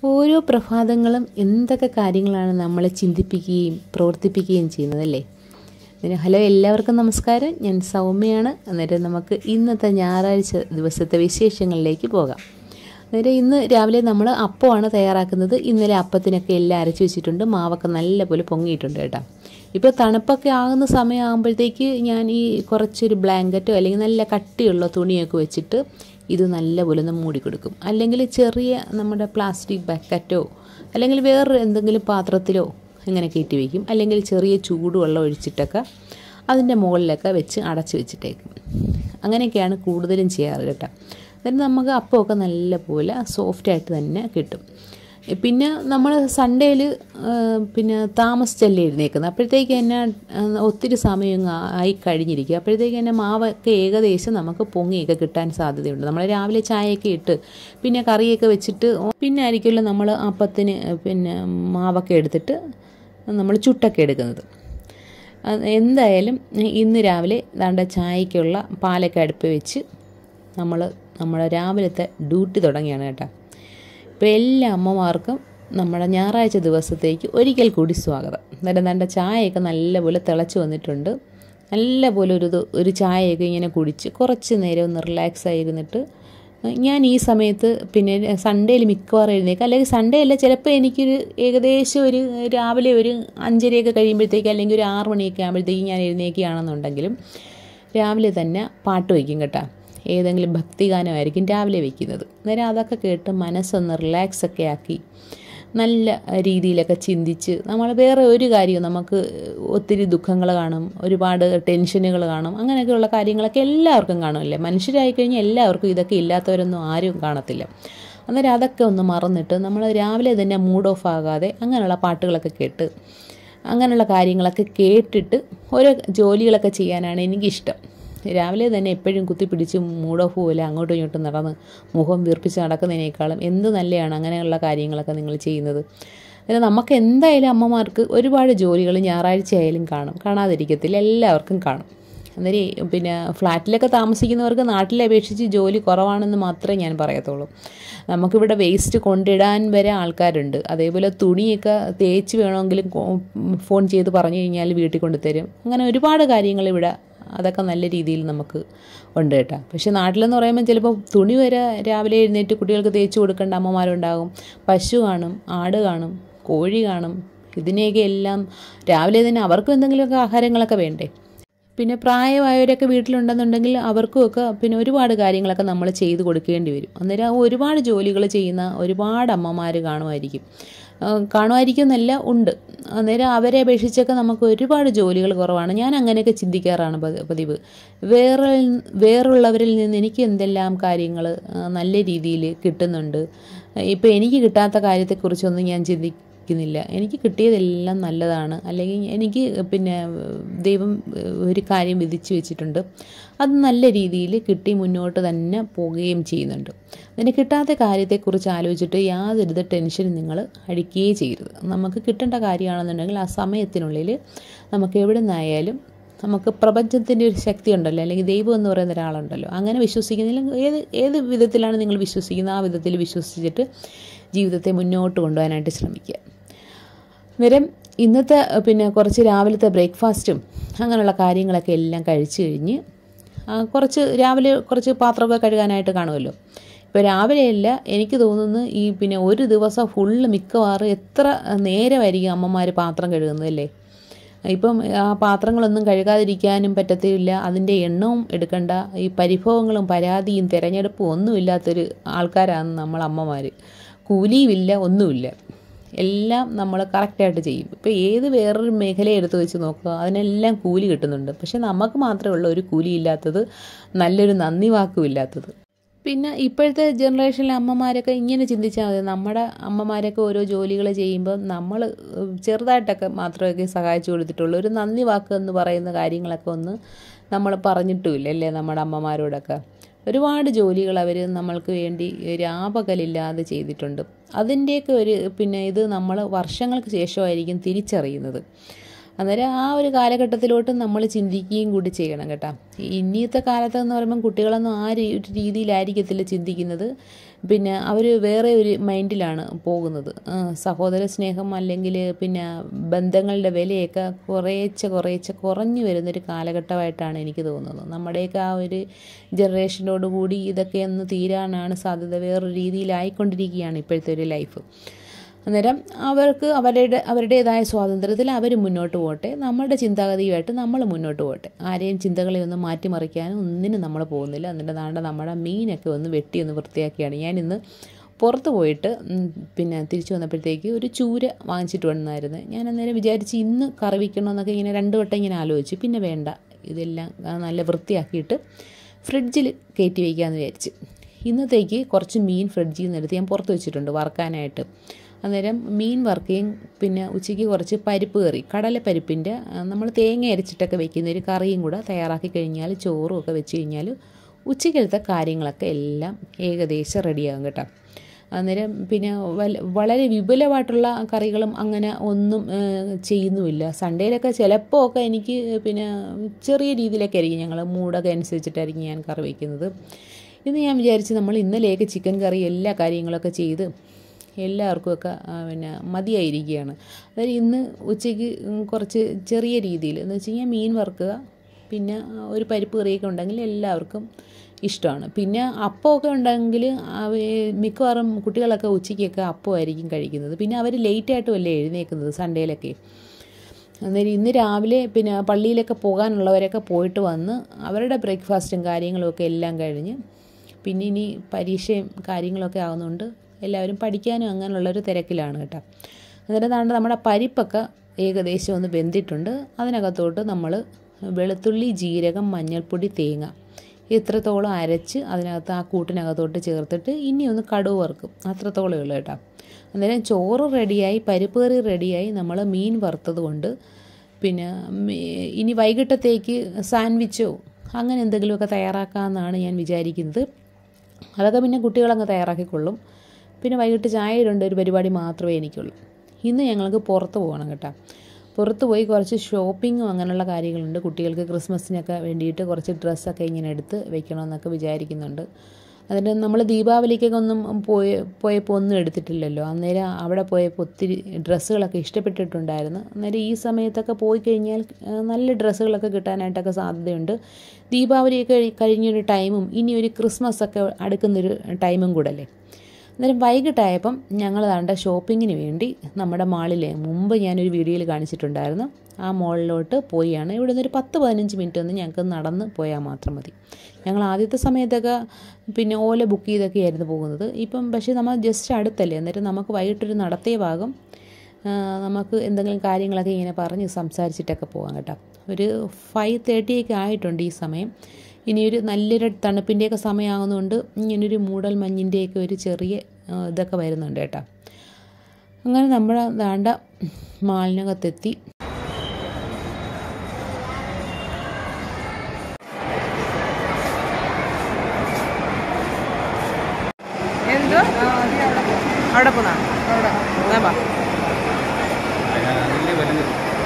ഓരോ പ്രഭാതങ്ങളും എന്തൊക്കെ കാര്യങ്ങളാണ് നമ്മളെ ചിന്തിപ്പിക്കുകയും പ്രവർത്തിപ്പിക്കുകയും ചെയ്യുന്നതല്ലേ പിന്നെ ഹലോ എല്ലാവർക്കും നമസ്കാരം ഞാൻ സൗമ്യയാണ് അന്നേരം നമുക്ക് ഇന്നത്തെ ഞായറാഴ്ച ദിവസത്തെ വിശേഷങ്ങളിലേക്ക് പോകാം അന്നേരം ഇന്ന് രാവിലെ നമ്മൾ അപ്പമാണ് തയ്യാറാക്കുന്നത് ഇന്നലെ അപ്പത്തിനൊക്കെ എല്ലാം അരച്ച് വെച്ചിട്ടുണ്ട് മാവൊക്കെ നല്ലപോലെ പൊങ്ങിയിട്ടുണ്ട് കേട്ടോ ഇപ്പോൾ തണുപ്പൊക്കെ ആകുന്ന സമയമാകുമ്പോഴത്തേക്ക് ഞാൻ ഈ കുറച്ചൊരു ബ്ലാങ്കറ്റോ അല്ലെങ്കിൽ നല്ല കട്ടിയുള്ള തുണിയൊക്കെ വെച്ചിട്ട് ഇത് നല്ലപോലെ ഒന്ന് മൂടി കൊടുക്കും അല്ലെങ്കിൽ ചെറിയ നമ്മുടെ പ്ലാസ്റ്റിക് ബക്കറ്റോ അല്ലെങ്കിൽ വേറെ എന്തെങ്കിലും പാത്രത്തിലോ ഇങ്ങനെ കയറ്റി വയ്ക്കും അല്ലെങ്കിൽ ചെറിയ ചൂടുവെള്ളം ഒഴിച്ചിട്ടൊക്കെ അതിൻ്റെ മുകളിലൊക്കെ വെച്ച് അടച്ച് വെച്ചിട്ടേക്കും അങ്ങനെയൊക്കെയാണ് കൂടുതലും ചെയ്യാറ് കേട്ടോ എന്നിട്ട് നമുക്ക് അപ്പമൊക്കെ നല്ലപോലെ സോഫ്റ്റായിട്ട് തന്നെ കിട്ടും പിന്നെ നമ്മൾ സൺഡേയിൽ പിന്നെ താമസിച്ചല്ലേ എഴുന്നേക്കുന്നത് അപ്പോഴത്തേക്ക് തന്നെ ഒത്തിരി സമയം ആയി കഴിഞ്ഞിരിക്കും അപ്പോഴത്തേക്ക് തന്നെ മാവൊക്കെ ഏകദേശം നമുക്ക് പൊങ്ങിയൊക്കെ കിട്ടാൻ സാധ്യതയുണ്ട് നമ്മൾ രാവിലെ ചായയൊക്കെ ഇട്ട് പിന്നെ കറിയൊക്കെ വെച്ചിട്ട് പിന്നെ ആയിരിക്കുമല്ലോ നമ്മൾ അപ്പത്തിന് പിന്നെ മാവൊക്കെ എടുത്തിട്ട് നമ്മൾ ചുട്ടൊക്കെ എടുക്കുന്നത് എന്തായാലും ഇന്ന് രാവിലെ ദാണ്ട ചായക്കുള്ള പാലൊക്കെ അടുപ്പ് വെച്ച് നമ്മൾ നമ്മുടെ രാവിലത്തെ ഡ്യൂട്ടി തുടങ്ങിയാണ് കേട്ടോ ഇപ്പോൾ എല്ലാ അമ്മമാർക്കും നമ്മുടെ ഞായറാഴ്ച ദിവസത്തേക്ക് ഒരിക്കൽ കൂടി സ്വാഗതം അന്നേരം ദാണ്ട ചായയൊക്കെ നല്ലപോലെ തിളച്ച് വന്നിട്ടുണ്ട് നല്ലപോലെ ഒരു ഒരു ചായയൊക്കെ ഇങ്ങനെ കുടിച്ച് കുറച്ച് നേരം ഒന്ന് റിലാക്സ് ആയിരുന്നിട്ട് ഞാൻ ഈ സമയത്ത് പിന്നെ സൺഡേയിൽ മിക്കവാറും എഴുന്നേക്കും അല്ലെങ്കിൽ സൺഡേ അല്ല ചിലപ്പോൾ എനിക്കൊരു ഏകദേശം ഒരു രാവിലെ ഒരു അഞ്ചരയൊക്കെ കഴിയുമ്പോഴത്തേക്ക് അല്ലെങ്കിൽ ഒരു ആറ് മണിയൊക്കെ ആകുമ്പോഴത്തേക്ക് ഞാൻ എഴുന്നേക്കുകയാണെന്നുണ്ടെങ്കിലും രാവിലെ തന്നെ പാട്ട് വയ്ക്കും കേട്ടോ ഏതെങ്കിലും ഭക്തിഗാനമായിരിക്കും രാവിലെ വയ്ക്കുന്നത് അന്നേരം അതൊക്കെ കേട്ട് മനസ്സൊന്ന് റിലാക്സ് ഒക്കെ ആക്കി നല്ല രീതിയിലൊക്കെ ചിന്തിച്ച് നമ്മൾ വേറെ ഒരു കാര്യവും നമുക്ക് ഒത്തിരി ദുഃഖങ്ങൾ കാണും ഒരുപാട് ടെൻഷനുകൾ കാണും അങ്ങനെയൊക്കെയുള്ള കാര്യങ്ങളൊക്കെ എല്ലാവർക്കും കാണുമല്ലേ മനുഷ്യരായി കഴിഞ്ഞാൽ എല്ലാവർക്കും ഇതൊക്കെ ഇല്ലാത്തവരൊന്നും ആരും കാണത്തില്ല അന്നേരം അതൊക്കെ ഒന്ന് മറന്നിട്ട് നമ്മൾ രാവിലെ തന്നെ മൂഡ് ഓഫ് ആകാതെ അങ്ങനെയുള്ള പാട്ടുകളൊക്കെ കേട്ട് അങ്ങനെയുള്ള കാര്യങ്ങളൊക്കെ കേട്ടിട്ട് ഓരോ ജോലികളൊക്കെ ചെയ്യാനാണ് എനിക്കിഷ്ടം രാവിലെ തന്നെ എപ്പോഴും കുത്തിപ്പിടിച്ച് മൂഡ് ഓഫ് പോലെ അങ്ങോട്ടും ഇങ്ങോട്ടും നടന്ന് മുഖം വീർപ്പിച്ച് നടക്കുന്നതിനേക്കാളും എന്ത് നല്ലതാണ് അങ്ങനെയുള്ള കാര്യങ്ങളൊക്കെ നിങ്ങൾ ചെയ്യുന്നത് അതായത് നമുക്ക് എന്തായാലും അമ്മമാർക്ക് ഒരുപാട് ജോലികൾ ഞായറാഴ്ച ആയാലും കാണും കാണാതിരിക്കത്തില്ല എല്ലാവർക്കും കാണും അന്നേരം പിന്നെ ഫ്ലാറ്റിലൊക്കെ താമസിക്കുന്നവർക്ക് നാട്ടിലെ അപേക്ഷിച്ച് ജോലി കുറവാണെന്ന് മാത്രമേ ഞാൻ പറയത്തുള്ളൂ നമുക്കിവിടെ വേസ്റ്റ് കൊണ്ടിടാൻ വരെ ആൾക്കാരുണ്ട് അതേപോലെ തുണിയൊക്കെ തേച്ച് വേണമെങ്കിലും ഫോൺ ചെയ്ത് പറഞ്ഞു കഴിഞ്ഞാൽ വീട്ടിൽ കൊണ്ടുതരും അങ്ങനെ ഒരുപാട് കാര്യങ്ങൾ ഇവിടെ അതൊക്കെ നല്ല രീതിയിൽ നമുക്ക് ഉണ്ട് കേട്ടോ പക്ഷേ നാട്ടിലെന്ന് പറയുമ്പോൾ ചിലപ്പോൾ തുണി വരെ രാവിലെ എഴുന്നേറ്റ് കുട്ടികൾക്ക് തേച്ച് കൊടുക്കേണ്ട അമ്മമാരുണ്ടാകും പശു കാണും ആട് കാണും കോഴി കാണും ഇതിനെയൊക്കെ എല്ലാം രാവിലെ തന്നെ അവർക്കും എന്തെങ്കിലുമൊക്കെ ആഹാരങ്ങളൊക്കെ വേണ്ടേ പിന്നെ പ്രായമായവരൊക്കെ വീട്ടിലുണ്ടെന്നുണ്ടെങ്കിൽ അവർക്കുമൊക്കെ പിന്നെ ഒരുപാട് കാര്യങ്ങളൊക്കെ നമ്മൾ ചെയ്ത് കൊടുക്കേണ്ടി വരും അന്നേരം ഒരുപാട് ജോലികൾ ചെയ്യുന്ന ഒരുപാട് അമ്മമാർ കാണുമായിരിക്കും കാണുമായിരിക്കും എന്നല്ല ഉണ്ട് അന്നേരം അവരെ അപേക്ഷിച്ചൊക്കെ നമുക്ക് ഒരുപാട് ജോലികൾ കുറവാണ് ഞാൻ അങ്ങനെയൊക്കെ ചിന്തിക്കാറാണ് പതിവ് വേറെ വേറുള്ളവരിൽ നിന്ന് എനിക്ക് എന്തെല്ലാം കാര്യങ്ങൾ നല്ല രീതിയിൽ കിട്ടുന്നുണ്ട് ഇപ്പോൾ എനിക്ക് കിട്ടാത്ത കാര്യത്തെക്കുറിച്ചൊന്നും ഞാൻ ചിന്തിക്കുന്നില്ല എനിക്ക് കിട്ടിയതെല്ലാം നല്ലതാണ് അല്ലെങ്കിൽ എനിക്ക് പിന്നെ ദൈവം ഒരു കാര്യം വിധിച്ചു വെച്ചിട്ടുണ്ട് അത് നല്ല രീതിയിൽ കിട്ടി മുന്നോട്ട് തന്നെ പോവുകയും ചെയ്യുന്നുണ്ട് അതിന് കിട്ടാത്ത കാര്യത്തെക്കുറിച്ച് ആലോചിച്ചിട്ട് യാതൊരു ടെൻഷനും നിങ്ങൾ അടിക്കുകയേ ചെയ്യരുത് നമുക്ക് കിട്ടേണ്ട കാര്യമാണെന്നുണ്ടെങ്കിൽ ആ സമയത്തിനുള്ളിൽ നമുക്ക് എവിടെ നിന്നായാലും നമുക്ക് പ്രപഞ്ചത്തിൻ്റെ ഒരു ശക്തി ഉണ്ടല്ലോ അല്ലെങ്കിൽ ദൈവം എന്ന് പറയുന്ന ഒരാളുണ്ടല്ലോ അങ്ങനെ വിശ്വസിക്കുന്നതിൽ ഏത് ഏത് വിധത്തിലാണ് നിങ്ങൾ വിശ്വസിക്കുന്നത് ആ വിധത്തിൽ വിശ്വസിച്ചിട്ട് ജീവിതത്തെ മുന്നോട്ട് കൊണ്ടുപോകാനായിട്ട് ശ്രമിക്കുക അന്നേരം ഇന്നത്തെ പിന്നെ കുറച്ച് രാവിലത്തെ ബ്രേക്ക്ഫാസ്റ്റും അങ്ങനെയുള്ള കാര്യങ്ങളൊക്കെ എല്ലാം കഴിച്ചു കഴിഞ്ഞ് കുറച്ച് രാവിലെ കുറച്ച് പാത്രമൊക്കെ കഴുകാനായിട്ട് കാണുമല്ലോ ഇപ്പോൾ രാവിലെയല്ല എനിക്ക് തോന്നുന്നു ഈ പിന്നെ ഒരു ദിവസം ഫുള്ള് മിക്കവാറും എത്ര നേരമായിരിക്കും അമ്മമാർ പാത്രം കഴുകുന്നത് അല്ലേ ഇപ്പം ആ പാത്രങ്ങളൊന്നും കഴുകാതിരിക്കാനും പറ്റത്തില്ല അതിൻ്റെ എണ്ണവും എടുക്കണ്ട ഈ പരിഭവങ്ങളും പരാതിയും തിരഞ്ഞെടുപ്പും ഒന്നുമില്ലാത്തൊരു ആൾക്കാരാണ് നമ്മൾ അമ്മമാർ കൂലിയുമില്ല ഒന്നുമില്ല എല്ലാം നമ്മൾ കറക്റ്റായിട്ട് ചെയ്യും ഇപ്പോൾ ഏത് വേറൊരു മേഖല എടുത്ത് വെച്ച് നോക്കുക അതിനെല്ലാം കൂലി കിട്ടുന്നുണ്ട് പക്ഷെ നമുക്ക് മാത്രമേ ഉള്ളൂ ഒരു കൂലി ഇല്ലാത്തത് നല്ലൊരു നന്ദി വാക്കും ഇല്ലാത്തത് പിന്നെ ഇപ്പോഴത്തെ ജനറേഷനിലെ അമ്മമാരൊക്കെ ഇങ്ങനെ ചിന്തിച്ചാൽ മതി നമ്മുടെ അമ്മമാരൊക്കെ ഓരോ ജോലികൾ ചെയ്യുമ്പോൾ നമ്മൾ ചെറുതായിട്ടൊക്കെ മാത്രമേ സഹായിച്ചു കൊടുത്തിട്ടുള്ളൂ ഒരു നന്ദി വാക്ക് എന്ന് പറയുന്ന കാര്യങ്ങളൊക്കെ ഒന്ന് നമ്മൾ പറഞ്ഞിട്ടുമില്ല അല്ലേ നമ്മുടെ അമ്മമാരോടൊക്കെ ഒരുപാട് ജോലികൾ അവർ നമ്മൾക്ക് വേണ്ടി രാപകലില്ലാതെ ചെയ്തിട്ടുണ്ട് അതിൻ്റെയൊക്കെ ഒരു പിന്നെ ഇത് നമ്മൾ വർഷങ്ങൾക്ക് ശേഷമായിരിക്കും തിരിച്ചറിയുന്നത് അന്നേരം ആ ഒരു കാലഘട്ടത്തിലോട്ട് നമ്മൾ ചിന്തിക്കുകയും കൂടി ചെയ്യണം കേട്ടോ ഇന്നത്തെ കാലത്ത് എന്ന് പറയുമ്പം കുട്ടികളൊന്നും ആ രീ- ഒരു രീതിയിലായിരിക്കത്തില്ല ചിന്തിക്കുന്നത് പിന്നെ അവർ വേറെ ഒരു മൈൻഡിലാണ് പോകുന്നത് ആ, സഹോദര സ്നേഹം അല്ലെങ്കിൽ പിന്നെ ബന്ധങ്ങളുടെ വിലയൊക്കെ കുറേശ്ശെ കുറേശ്ശെ കുറഞ്ഞു വരുന്നൊരു കാലഘട്ടമായിട്ടാണ് എനിക്ക് തോന്നുന്നത് നമ്മുടെയൊക്കെ ആ ഒരു ജനറേഷനോട് കൂടി ഇതൊക്കെ ഒന്ന് തീരാനാണ് സാധ്യത വേറൊരു രീതിയിലായിക്കൊണ്ടിരിക്കുകയാണ് ഇപ്പോഴത്തെ ഒരു ലൈഫ് അന്നേരം അവർക്ക് അവരുടെ അവരുടേതായ സ്വാതന്ത്ര്യത്തിൽ അവർ മുന്നോട്ട് പോകട്ടെ നമ്മുടെ ചിന്താഗതിയുമായിട്ട് നമ്മൾ മുന്നോട്ട് പോകട്ടെ ആരെയും ചിന്തകളെ ഒന്ന് മാറ്റിമറിക്കാനും ഒന്നിനും നമ്മൾ പോകുന്നില്ല എന്നിട്ട് നാണ്ട നമ്മുടെ മീനൊക്കെ ഒന്ന് വെട്ടി ഒന്ന് വൃത്തിയാക്കിയാണ് ഞാനിന്ന് പുറത്ത് പോയിട്ട് ഉം, പിന്നെ തിരിച്ചു വന്നപ്പോഴത്തേക്ക് ഒരു ചൂര വാങ്ങിച്ചിട്ട് വന്നായിരുന്നു ഞാൻ അന്നേരം വിചാരിച്ച് ഇന്ന് കറി വെക്കണമെന്നൊക്കെ ഇങ്ങനെ രണ്ട് വട്ടം ഇങ്ങനെ ആലോചിച്ചു പിന്നെ വേണ്ട ഇതെല്ലാം ആ, നല്ല വൃത്തിയാക്കിയിട്ട് ഫ്രിഡ്ജിൽ കയറ്റി വയ്ക്കാമെന്ന് വിചാരിച്ച് ഇന്നത്തേക്ക് കുറച്ച് മീൻ ഫ്രിഡ്ജിൽ നിന്ന് എടുത്ത് ഞാൻ പുറത്ത് വെച്ചിട്ടുണ്ട് വറുക്കാനായിട്ട് അന്നേരം മീൻ വറുക്കുകയും പിന്നെ ഉച്ചയ്ക്ക് കുറച്ച് പരിപ്പ് കറി കടലപ്പരിപ്പിൻ്റെ നമ്മൾ തേങ്ങ അരച്ചിട്ടൊക്കെ വെക്കുന്ന ഒരു കറിയും കൂടെ തയ്യാറാക്കി കഴിഞ്ഞാൽ ചോറും ഒക്കെ വെച്ച് കഴിഞ്ഞാൽ ഉച്ചയ്ക്കലത്തെ കാര്യങ്ങളൊക്കെ എല്ലാം ഏകദേശം റെഡിയാകും കേട്ടോ അന്നേരം പിന്നെ വല- വളരെ വിപുലമായിട്ടുള്ള കറികളും അങ്ങനെ ഒന്നും ഏഹ്, ചെയ്യുന്നുമില്ല സൺഡേയിലൊക്കെ ചിലപ്പോൾ ഒക്കെ എനിക്ക് പിന്നെ ചെറിയ രീതിയിലൊക്കെ ആയിരിക്കും ഞങ്ങൾ മൂടൊക്കെ അനുസരിച്ചിട്ടായിരിക്കും ഞാൻ കറി വയ്ക്കുന്നത് ഇന്ന് ഞാൻ വിചാരിച്ച് നമ്മൾ ഇന്നലെയൊക്കെ ചിക്കൻ കറി എല്ലാ കാര്യങ്ങളൊക്കെ ചെയ്ത് എല്ലാവർക്കും ഒക്കെ ആ, പിന്നെ മതിയായിരിക്കുകയാണ് അതായത് ഇന്ന് ഉച്ചയ്ക്ക് ഉം, കുറച്ച് ചെറിയ രീതിയിൽ എന്ന് വെച്ച് കഴിഞ്ഞാൽ മീൻ വറുക്കുക പിന്നെ ആ, ഒരു പരിപ്പ് കറിയൊക്കെ ഉണ്ടെങ്കിൽ എല്ലാവർക്കും ഇഷ്ടമാണ് പിന്നെ അപ്പമൊക്കെ ഉണ്ടെങ്കിൽ അവ- മിക്കവാറും കുട്ടികളൊക്കെ ഉച്ചയ്ക്കൊക്കെ അപ്പമായിരിക്കും കഴിക്കുന്നത് പിന്നെ അവർ ലേറ്റായിട്ടും അല്ലേ എഴുന്നേക്കുന്നത് സൺഡേയിലൊക്കെ അന്നേരം ഇന്ന് രാവിലെ പിന്നെ പള്ളിയിലൊക്കെ പോകാനുള്ളവരൊക്കെ പോയിട്ട് വന്ന് അവരുടെ ബ്രേക്ക്ഫാസ്റ്റും കാര്യങ്ങളും ഒക്കെ എല്ലാം കഴിഞ്ഞ് പിന്നെ ഇനി പരീക്ഷയും കാര്യങ്ങളൊക്കെ ആകുന്നതുകൊണ്ട് എല്ലാവരും പഠിക്കാനും അങ്ങനെയുള്ളൊരു തിരക്കിലാണ് കേട്ടോ അന്നേരം ദാണ്ട് നമ്മുടെ പരിപ്പൊക്കെ ഏകദേശം ഒന്ന് വെന്തിട്ടുണ്ട് അതിനകത്തോട്ട് നമ്മൾ വെളുത്തുള്ളി ജീരകം മഞ്ഞൾപ്പൊടി തേങ്ങ ഇത്രത്തോളം അരച്ച് അതിനകത്ത് ആ കൂട്ടിനകത്തോട്ട് ചേർത്തിട്ട് ഇനി ഒന്ന് കടുവ് വറുക്കും അത്രത്തോളം ഉള്ളു കേട്ടോ അന്നേരം ചോറ് റെഡിയായി പരിപ്പ് കറി റെഡിയായി നമ്മൾ മീൻ വറുത്തത് കൊണ്ട് പിന്നെ മീ- ഇനി വൈകിട്ടത്തേക്ക് സാൻഡ്വിച്ചോ അങ്ങനെ എന്തെങ്കിലുമൊക്കെ തയ്യാറാക്കാമെന്നാണ് ഞാൻ വിചാരിക്കുന്നത് അതൊക്കെ പിന്നെ കുട്ടികളങ്ങ് തയ്യാറാക്കിക്കൊള്ളും പിന്നെ വൈകിട്ട് ചായയിലുണ്ട് ഒരു പരിപാടി മാത്രമേ എനിക്കുള്ളൂ ഇന്ന് ഞങ്ങൾക്ക് പുറത്ത് പോകണം കേട്ടോ പുറത്ത് പോയി കുറച്ച് ഷോപ്പിങ്ങും അങ്ങനെയുള്ള കാര്യങ്ങളുണ്ട് കുട്ടികൾക്ക് ക്രിസ്മസിനൊക്കെ വേണ്ടിയിട്ട് കുറച്ച് ഡ്രസ്സൊക്കെ ഇങ്ങനെ എടുത്ത് വെക്കണമെന്നൊക്കെ വിചാരിക്കുന്നുണ്ട് അതിന് നമ്മൾ ദീപാവലിക്കൊക്കെ ഒന്നും പോയി പോയപ്പോൾ ഒന്നും എടുത്തിട്ടില്ലല്ലോ അന്നേരം അവിടെ പോയപ്പോൾ ഒത്തിരി ഡ്രസ്സുകളൊക്കെ ഇഷ്ടപ്പെട്ടിട്ടുണ്ടായിരുന്നു അന്നേരം ഈ സമയത്തൊക്കെ പോയി കഴിഞ്ഞാൽ ആ, നല്ല ഡ്രസ്സുകളൊക്കെ കിട്ടാനായിട്ടൊക്കെ സാധ്യതയുണ്ട് ദീപാവലിയൊക്കെ കഴി- കഴിഞ്ഞൊരു ടൈമും ഇനി ഒരു ക്രിസ്മസ് ഒക്കെ അടുക്കുന്നൊരു ടൈമും കൂടെ അല്ലേ അന്നേരം വൈകിട്ടായപ്പം ഞങ്ങൾ താണ്ട ഷോപ്പിങ്ങിന് വേണ്ടി നമ്മുടെ മാളിലെ മുമ്പ് ഞാനൊരു വീഡിയോയിൽ കാണിച്ചിട്ടുണ്ടായിരുന്നു ആ മോളിലോട്ട് പോയാണ് ഇവിടെ നിന്ന് ഒരു പത്ത് പതിനഞ്ച് മിനിറ്റ് ഒന്ന് ഞങ്ങൾക്ക് നടന്ന് പോയാൽ മാത്രം മതി ഞങ്ങൾ ആദ്യത്തെ സമയത്തൊക്കെ പിന്നെ ഓല ബുക്ക് ചെയ്തൊക്കെ ആയിരുന്നു പോകുന്നത് ഇപ്പം പക്ഷേ നമ്മൾ ജസ്റ്റ് അടുത്തല്ലേ അന്നേരം നമുക്ക് വൈകിട്ടൊരു നടത്തേ ഭാഗം ആ, നമുക്ക് എന്തെങ്കിലും കാര്യങ്ങളൊക്കെ ഇങ്ങനെ പറഞ്ഞ് സംസാരിച്ചിട്ടൊക്കെ പോകാം കേട്ടോ ഒരു ഫൈവ് തേർട്ടിയൊക്കെ ആയിട്ടുണ്ട് ഈ സമയം ഇനിയൊരു നല്ലൊരു തണുപ്പിൻ്റെയൊക്കെ സമയമാകുന്നതുകൊണ്ട് ഇങ്ങനൊരു മൂടൽ മഞ്ഞിൻ്റെയൊക്കെ ഒരു ചെറിയ ആ, ഇതൊക്കെ വരുന്നുണ്ട് കേട്ടോ അങ്ങനെ നമ്മൾ ദാണ്ട മാളിനകത്തെത്തി എന്തോ അവിടെ പോന്നാ അവിടെ വാ അതില് വലുത്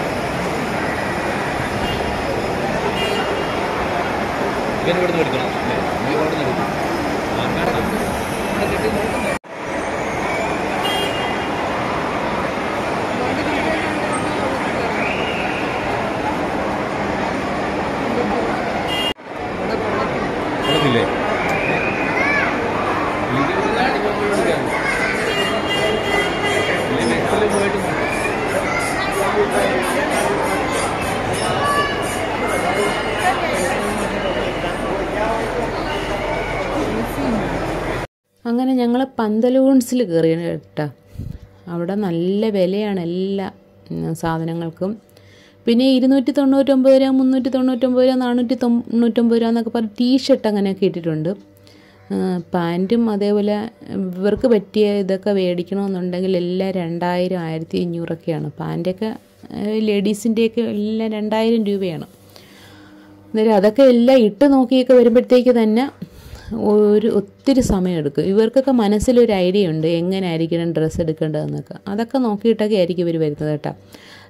ഇവൻ ഇവിടുന്ന് എടുക്കണം അല്ലേ നീ ഇവിടുന്ന് എടുക്കണം ആ, വേണ്ട. ഇവിടെ കെട്ടി നോക്കുന്നേ. കൊള്ളത്തില്ലേ? ഇത് ഇതാണ് ഇവൻ വിളിക്കുന്നത്. ഇനി നെറ്റില് പോയിട്ട് നോക്ക്. അങ്ങനെ ഞങ്ങൾ പന്തലൂൺസിൽ കയറി കേട്ടോ അവിടെ നല്ല വിലയാണ് എല്ലാ ഉം, സാധനങ്ങൾക്കും പിന്നെ ഇരുന്നൂറ്റി തൊണ്ണൂറ്റൊമ്പത് രൂപ മുന്നൂറ്റി തൊണ്ണൂറ്റൊമ്പത് രൂപ നാനൂറ്റി തൊണ്ണൂറ്റൊമ്പത് രൂപ എന്നൊക്കെ പറഞ്ഞ് ടീഷർട്ട് അങ്ങനെയൊക്കെ ഇട്ടിട്ടുണ്ട് ആ, പാൻറ്റും അതേപോലെ ഇവർക്ക് പറ്റിയ ഇതൊക്കെ മേടിക്കണമെന്നുണ്ടെങ്കിൽ എല്ലാം രണ്ടായിരം ആയിരത്തി അഞ്ഞൂറൊക്കെയാണ് പാൻറ്റൊക്കെ ലേഡീസിൻ്റെയൊക്കെ എല്ലാം രണ്ടായിരം രൂപയാണ് അന്നേരം അതൊക്കെ എല്ലാം ഇട്ട് നോക്കിയൊക്കെ വരുമ്പോഴത്തേക്ക് തന്നെ ഒരു ഒത്തിരി സമയമെടുക്കും ഇവർക്കൊക്കെ മനസ്സിലൊരു ഐഡിയ ഉണ്ട് എങ്ങനെ ആയിരിക്കണം ഡ്രസ്സ് എടുക്കേണ്ടതെന്നൊക്കെ അതൊക്കെ നോക്കിയിട്ടൊക്കെ ആയിരിക്കും ഇവർ വരുന്നത് കേട്ടോ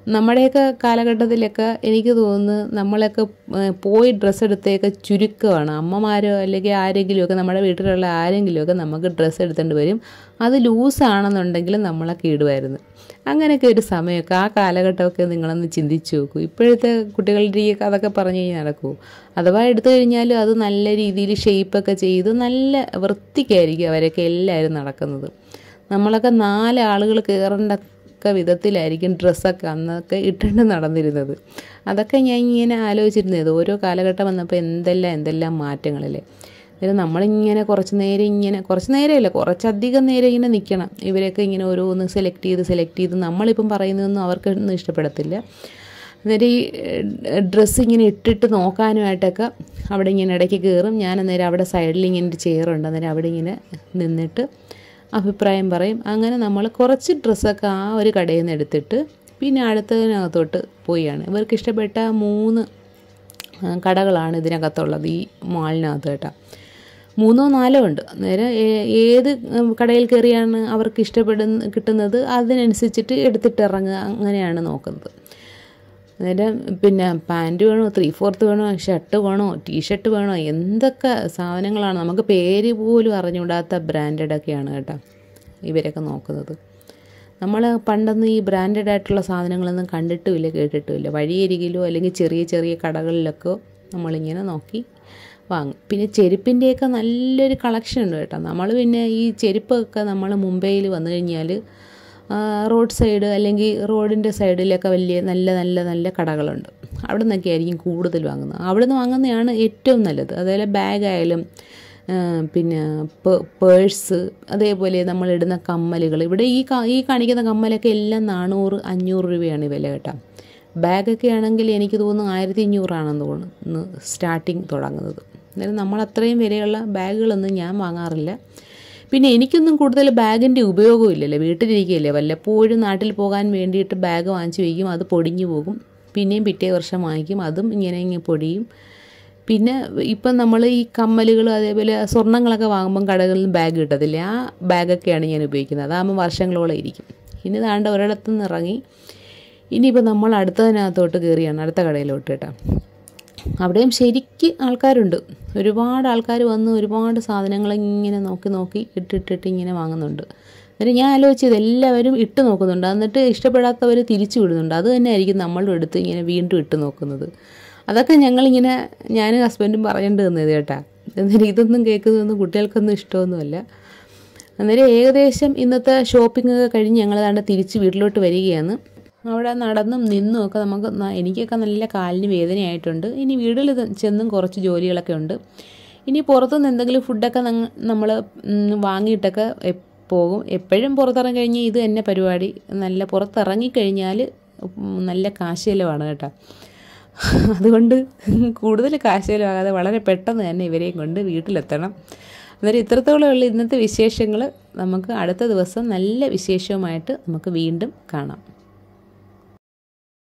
നമ്മുടെയൊക്കെ കാലഘട്ടത്തിലൊക്കെ എനിക്ക് തോന്നുന്നു നമ്മളൊക്കെ ഏഹ്, പോയി ഡ്രസ്സ് എടുത്തേക്ക് ചുരുക്കമാണ് അമ്മമാരോ അല്ലെങ്കിൽ ആരെങ്കിലുമൊക്കെ നമ്മുടെ വീട്ടിലുള്ള ആരെങ്കിലുമൊക്കെ നമുക്ക് ഡ്രസ്സ് എടുത്തുകൊണ്ട് വരും അത് ലൂസാണെന്നുണ്ടെങ്കിൽ നമ്മളൊക്കെ ഇടുമായിരുന്നു അങ്ങനെയൊക്കെ ഒരു സമയമൊക്കെ ആ കാലഘട്ടമൊക്കെ നിങ്ങളൊന്ന് ചിന്തിച്ച് നോക്കൂ ഇപ്പോഴത്തെ കുട്ടികളുടെ ഈ അതൊക്കെ പറഞ്ഞു കഴിഞ്ഞാൽ നടക്കൂ അഥവാ എടുത്തു കഴിഞ്ഞാലും അത് നല്ല രീതിയിൽ ഷേപ്പൊക്കെ ചെയ്ത് നല്ല വൃത്തിക്കായിരിക്കും അവരൊക്കെ എല്ലാവരും നടക്കുന്നത് നമ്മളൊക്കെ നാല് ആളുകൾ കയറേണ്ടക്ക വിധത്തിലായിരിക്കും ഡ്രസ്സൊക്കെ അന്നൊക്കെ ഇട്ടിട്ട് നടന്നിരുന്നത് അതൊക്കെ ഞാൻ ഇങ്ങനെ ആലോചിച്ചിരുന്നത് ഓരോ കാലഘട്ടം വന്നപ്പോൾ എന്തെല്ലാം എന്തെല്ലാം മാറ്റങ്ങളല്ലേ അതായത് നമ്മളിങ്ങനെ കുറച്ച് നേരം ഇങ്ങനെ കുറച്ച് നേരമല്ല കുറച്ചധികം നേരം ഇങ്ങനെ നിൽക്കണം ഇവരൊക്കെ ഇങ്ങനെ ഓരോന്ന് സെലക്ട് ചെയ്ത് സെലക്ട് ചെയ്ത് നമ്മളിപ്പം പറയുന്നതൊന്നും അവർക്കൊന്നും ഇഷ്ടപ്പെടത്തില്ല അന്നേരം ഈ ഡ്രസ്സ് ഇങ്ങനെ ഇട്ടിട്ട് നോക്കാനുമായിട്ടൊക്കെ അവിടെ ഇങ്ങനെ ഇടയ്ക്ക് കയറും ഞാൻ അന്നേരം അവിടെ സൈഡിൽ ഇങ്ങനെ ഒരു ചെയറുണ്ട് അന്നേരം അവിടെ ഇങ്ങനെ നിന്നിട്ട് അഭിപ്രായം പറയും അങ്ങനെ നമ്മൾ കുറച്ച് ഡ്രസ്സൊക്കെ ആ ഒരു കടയിൽ നിന്ന് എടുത്തിട്ട് പിന്നെ അടുത്തതിനകത്തോട്ട് പോയാണ് ഇവർക്ക് ഇഷ്ടപ്പെട്ട മൂന്ന് ആ, കടകളാണ് ഇതിനകത്തുള്ളത് ഈ മാളിനകത്ത് കേട്ടോ മൂന്നോ നാലോ ഉണ്ട് അന്നേരം ഏ- ഏത് ഉം, കടയിൽ കയറിയാണ് അവർക്ക് ഇഷ്ടപ്പെടുന്ന കിട്ടുന്നത് അതിനനുസരിച്ചിട്ട് എടുത്തിട്ട് ഇറങ്ങുക അങ്ങനെയാണ് നോക്കുന്നത് അന്നേരം പിന്നെ പാൻറ് വേണോ ത്രീ ഫോർത്ത് വേണോ ഷർട്ട് വേണോ ടീഷർട്ട് വേണോ എന്തൊക്കെ സാധനങ്ങളാണ് നമുക്ക് പേര് പോലും അറിഞ്ഞുകൂടാത്ത ബ്രാൻഡഡൊക്കെയാണ് കേട്ടോ ഇവരൊക്കെ നോക്കുന്നത് നമ്മൾ പണ്ടൊന്നും ഈ ബ്രാൻഡഡ് ആയിട്ടുള്ള സാധനങ്ങളൊന്നും കണ്ടിട്ടുമില്ല കേട്ടിട്ടുമില്ല വഴിയരികിലോ അല്ലെങ്കിൽ ചെറിയ ചെറിയ കടകളിലൊക്കെ നമ്മളിങ്ങനെ നോക്കി വാങ്ങും പിന്നെ ചെരുപ്പിൻ്റെയൊക്കെ നല്ലൊരു കളക്ഷൻ ഉണ്ട് കേട്ടോ നമ്മൾ പിന്നെ ഈ ചെരുപ്പൊക്കെ നമ്മൾ മുംബൈയിൽ വന്നു കഴിഞ്ഞാൽ റോഡ് സൈഡ് അല്ലെങ്കിൽ റോഡിൻ്റെ സൈഡിലൊക്കെ വലിയ നല്ല നല്ല നല്ല കടകളുണ്ട് അവിടെ നിന്നൊക്കെ ആയിരിക്കും കൂടുതൽ വാങ്ങുന്നത് അവിടെ നിന്ന് വാങ്ങുന്നതാണ് ഏറ്റവും നല്ലത് അതുപോലെ ബാഗായാലും പിന്നെ പേഴ്സ് അതേപോലെ നമ്മളിടുന്ന കമ്മലുകൾ ഇവിടെ ഈ ക- ഈ കാണിക്കുന്ന കമ്മലൊക്കെ എല്ലാം നാനൂറ് അഞ്ഞൂറ് രൂപയാണ് വില കേട്ടോ ബാഗൊക്കെ ആണെങ്കിൽ എനിക്ക് തോന്നുന്നു ആയിരത്തി അഞ്ഞൂറാണെന്ന് തോന്നുന്നു സ്റ്റാർട്ടിങ് തുടങ്ങുന്നത് അന്നേരം നമ്മൾ അത്രയും വിലയുള്ള ബാഗുകളൊന്നും ഞാൻ വാങ്ങാറില്ല പിന്നെ എനിക്കൊന്നും കൂടുതൽ ബാഗിൻ്റെ ഉപയോഗമില്ലല്ലോ വീട്ടിലിരിക്കുകയല്ലേ വല്ലപ്പോഴും നാട്ടിൽ പോകാൻ വേണ്ടിയിട്ട് ബാഗ് വാങ്ങിച്ച് വയ്ക്കും അത് പൊടിഞ്ഞു പോകും പിന്നെയും പിറ്റേ വർഷം വാങ്ങിക്കും അതും ഇങ്ങനെ ഇങ്ങനെ പൊടിയും പിന്നെ ഇപ്പം നമ്മൾ ഈ കമ്മലുകൾ അതേപോലെ സ്വർണ്ണങ്ങളൊക്കെ വാങ്ങുമ്പം കടകളിൽ നിന്ന് ബാഗ് കിട്ടത്തില്ലേ ആ ബാഗൊക്കെയാണ് ഞാൻ ഉപയോഗിക്കുന്നത് അതാകുമ്പോൾ വർഷങ്ങളോളം ഇരിക്കും ഇനി താണ്ട ഒരിടത്തു നിന്ന് ഇറങ്ങി ഇനിയിപ്പോൾ നമ്മൾ അടുത്തതിനകത്തോട്ട് കയറിയാണ് അടുത്ത കടയിലോട്ട് കേട്ടോ അവിടെയും ശരിക്ക് ആൾക്കാരുണ്ട് ഒരുപാട് ആൾക്കാർ വന്ന് ഒരുപാട് സാധനങ്ങൾ ഇങ്ങനെ നോക്കി നോക്കി ഇട്ടിട്ടിട്ട് ഇങ്ങനെ വാങ്ങുന്നുണ്ട് എന്നിട്ട് ഞാൻ ആലോചിച്ചത് എല്ലാവരും ഇട്ട് നോക്കുന്നുണ്ട് എന്നിട്ട് ഇഷ്ടപ്പെടാത്തവർ തിരിച്ചു വിടുന്നുണ്ട് അത് തന്നെ ആയിരിക്കും നമ്മളും എടുത്ത് ഇങ്ങനെ വീണ്ടും ഇട്ട് നോക്കുന്നത് അതൊക്കെ ഞങ്ങളിങ്ങനെ ഞാനും ഹസ്ബൻഡും പറഞ്ഞിട്ട് തന്നത് കേട്ടാ എന്നിട്ട് ഇതൊന്നും കേൾക്കുന്നതൊന്നും കുട്ടികൾക്കൊന്നും ഇഷ്ടമൊന്നുമല്ല അന്നേരം ഏകദേശം ഇന്നത്തെ ഷോപ്പിംഗ് ഒക്കെ കഴിഞ്ഞ് ഞങ്ങൾ താണ്ട് തിരിച്ച് വീട്ടിലോട്ട് വരികയാണ് അവിടെ നടന്നും നിന്നും ഒക്കെ നമുക്ക് ന- എനിക്കൊക്കെ നല്ല കാലിന് വേദനയായിട്ടുണ്ട് ഇനി വീട്ടിൽ ഇത് ചെന്നും കുറച്ച് ജോലികളൊക്കെ ഉണ്ട് ഇനി പുറത്തുനിന്ന് എന്തെങ്കിലും ഫുഡൊക്കെ നമ്മൾ വാങ്ങിയിട്ടൊക്കെ എ- പോകും എപ്പോഴും പുറത്തിറങ്ങി കഴിഞ്ഞാൽ ഇത് തന്നെ പരിപാടി നല്ല പുറത്തിറങ്ങിക്കഴിഞ്ഞാൽ നല്ല കാശ് ചിലവാണ് കേട്ടോ അതുകൊണ്ട് കൂടുതൽ കാശ് ചിലവാകാതെ വളരെ പെട്ടെന്ന് തന്നെ ഇവരെയും കൊണ്ട് വീട്ടിലെത്തണം അന്നേരം ഇത്രത്തോളമുള്ള ഇന്നത്തെ വിശേഷങ്ങൾ നമുക്ക് അടുത്ത ദിവസം നല്ല വിശേഷവുമായിട്ട് നമുക്ക് വീണ്ടും കാണാം